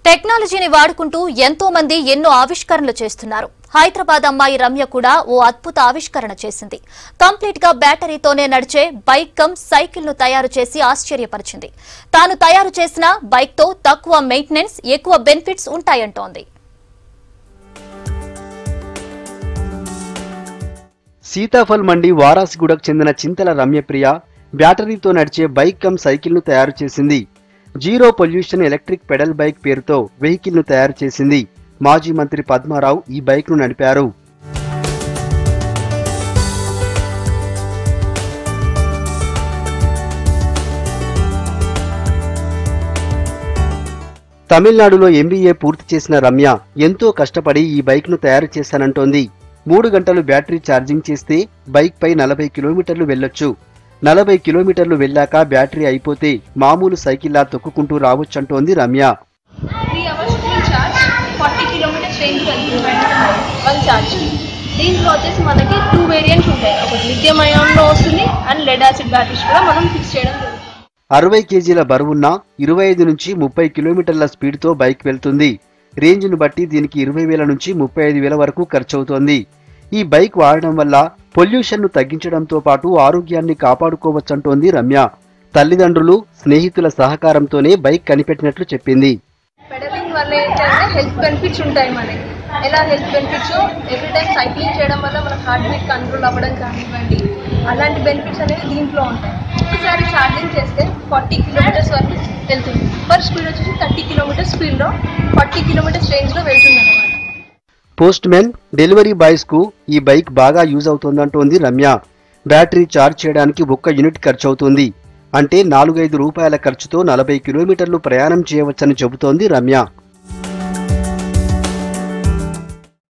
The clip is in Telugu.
టెక్నాలజీని వాడుకుంటూ ఎంతో మంది ఎన్నో ఆవిష్కరణలు చేస్తున్నారు హైదరాబాద్ అమ్మాయి రమ్య కూడా ఓ అద్భుత ఆవిష్కరణ చేసింది కంప్లీట్ గా బ్యాటరీతోనే నడిచే బైక్ కమ్ సైకిల్ ను తయారు చేసి ఆశ్చర్యపరిచింది తాను తయారు చేసిన బైక్ తో తక్కువ మెయింటెనెన్స్ ఎక్కువ బెనిఫిట్స్ ఉంటాయంటోంది సీతాఫల్ మండి వారాసిగూడకు చెందిన చింతల రమ్యప్రియ బ్యాటరీతో నడిచే బైక్ కమ్ సైకిల్ను తయారు చేసింది zero pollution electric pedal bike పేరుతో వెహికల్ను తయారు చేసింది మాజీ మంత్రి పద్మారావు ఈ బైక్ను నడిపారు తమిళనాడులో ఎంబీఏ పూర్తి చేసిన రమ్య ఎంతో కష్టపడి ఈ బైక్ను తయారు చేశానంటోంది మూడు గంటలు బ్యాటరీ ఛార్జింగ్ చేస్తే బైక్ పై నలభై కిలోమీటర్లు వెళ్ళొచ్చు నలభై కిలోమీటర్లు వెళ్ళాక బ్యాటరీ అయిపోతే మామూలు సైకిల్లా తొక్కుకుంటూ రావచ్చంటోంది Ramya three hours full charge forty kilometers range వెళ్తుంది వన్ ఛార్జ్ దీంట్లో వచ్చేసి మనకి టూ వేరియంట్స్ ఉంటాయి ఒకటి లిథియం అయాన్లో వస్తుంది అండ్ లెడ్ యాసిడ్ బ్యాటరీస్ కూడా మనం ఫిక్స్ చేయడం జరుగుతుంది అరవై కేజీల బరువున్న ఇరవై ఐదు నుంచి ముప్పై కిలోమీటర్ల స్పీడ్తో బైక్ వెళ్తుంది రేంజ్ను బట్టి దీనికి ఇరవై వేల నుంచి ముప్పై ఐదు వేల వరకు ఖర్చవుతోంది ఈ బైక్ వాడడం వల్ల పొల్యూషన్ను తగ్గించడంతో పాటు ఆరోగ్యాన్ని కాపాడుకోవచ్చంటోంది రమ్య తల్లిదండ్రులు స్నేహితుల సహకారంతోనే బైక్ కనిపెట్టినట్లు చెప్పింది పెడలింగ్ వల్ల ఏంటంటే హెల్త్ బెనిఫిట్స్ ఉంటాయి మనకి ఎలా health benefits every time cycling చేయడం వల్ల మన హార్ట్ బీట్ కంట్రోల్ అవ్వడం కానివ్వండి అలాంటి బెనిఫిట్స్ అనేవి దీంట్లో ఉంటాయి ఒకసారి ఛార్జింగ్ చేస్తే ఫార్టీ కిలోమీటర్స్ వరకు వెళ్తుంది పర్ స్పీడ్ వచ్చేసి థర్టీ కిలోమీటర్స్ స్పీడ్లో ఫార్టీ కిలోమీటర్స్ రేంజ్లో వెళ్తుంది అనమాట పోస్ట్ మెన్ డెలివరీ బాయ్స్ కు ఈ బైక్ బాగా యూజ్ అవుతోందంటోంది రమ్య బ్యాటరీ ఛార్జ్ చేయడానికి ఒక్క యూనిట్ ఖర్చు అవుతుంది అంటే నాలుగైదు రూపాయల ఖర్చుతో నలభై కిలోమీటర్లు ప్రయాణం చేయవచ్చని చెబుతోంది రమ్య